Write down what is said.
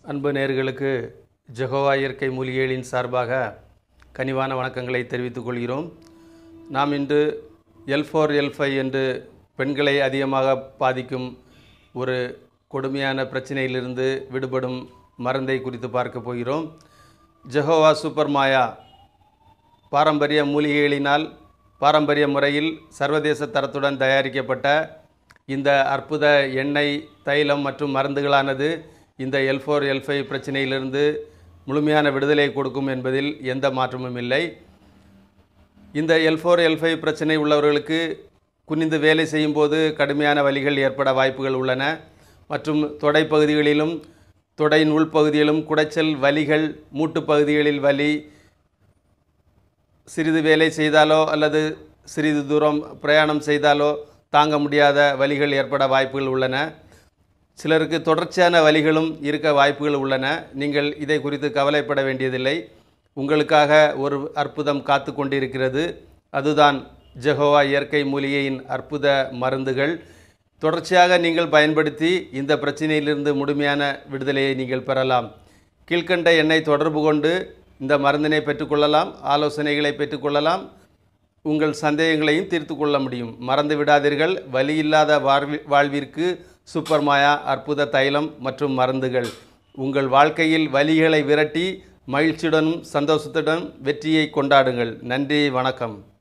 அன்பு நேர்களுக்கு ஜெகோவா இயற்கை மூலிகைகளின் சார்பாக கனிவான வணக்கங்களை தெரிவித்துக் கொள்கிறோம் நாம் இன்று எல் ஃபோர் எல் ஃபைவ் என்று பெண்களை அதிகமாக பாதிக்கும் ஒரு கொடுமையான பிரச்சனையிலிருந்து விடுபடும் மருந்தை குறித்து பார்க்க போகிறோம் ஜெகோவா சூப்பர் மாயா பாரம்பரிய மூலிகைகளினால் பாரம்பரிய முறையில் சர்வதேச தரத்துடன் தயாரிக்கப்பட்ட இந்த அற்புத எண்ணெய் தைலம் மற்றும் மருந்துகளானது இந்த எல் ஃபோர் எல் ஃபைவ் பிரச்சனையிலிருந்து முழுமையான விடுதலை கொடுக்கும் என்பதில் எந்த மாற்றமும் இல்லை இந்த எல் ஃபோர் எல் ஃபைவ் பிரச்சனை உள்ளவர்களுக்கு குனிந்து வேலை செய்யும்போது கடுமையான வலிகள் ஏற்பட வாய்ப்புகள் உள்ளன மற்றும் தொடை பகுதிகளிலும் தொடையின் உள்பகுதியிலும் குடைச்சல் வலிகள் மூட்டு பகுதிகளில் வலி சிறிது வேலை செய்தாலோ அல்லது சிறிது தூரம் பிரயாணம் செய்தாலோ தாங்க முடியாத வலிகள் ஏற்பட வாய்ப்புகள் உள்ளன சிலருக்கு தொடர்ச்சியான வலிகளும் இருக்க வாய்ப்புகள் உள்ளன நீங்கள் இதை குறித்து கவலைப்பட வேண்டியதில்லை உங்களுக்காக ஒரு அற்புதம் காத்து கொண்டிருக்கிறது அதுதான் ஜெகோவா இயற்கை மூலிகையின் அற்புத மருந்துகள் தொடர்ச்சியாக நீங்கள் பயன்படுத்தி இந்த பிரச்சனையிலிருந்து முழுமையான விடுதலையை நீங்கள் பெறலாம் கீழ்கண்ட எண்ணெய் தொடர்பு கொண்டு இந்த மருந்தினை பெற்றுக்கொள்ளலாம் ஆலோசனைகளை பெற்றுக்கொள்ளலாம் உங்கள் சந்தேகங்களையும் தீர்த்து கொள்ள முடியும் மறந்து விடாதீர்கள் வலி இல்லாத வாழ்வி வாழ்விற்கு சூப்பர் மாயா அற்புத தைலம் மற்றும் மருந்துகள் உங்கள் வாழ்க்கையில் வலிகளை விரட்டி மகிழ்ச்சியுடனும் சந்தோஷத்துடன் வெற்றியை கொண்டாடுங்கள் நன்றி வணக்கம்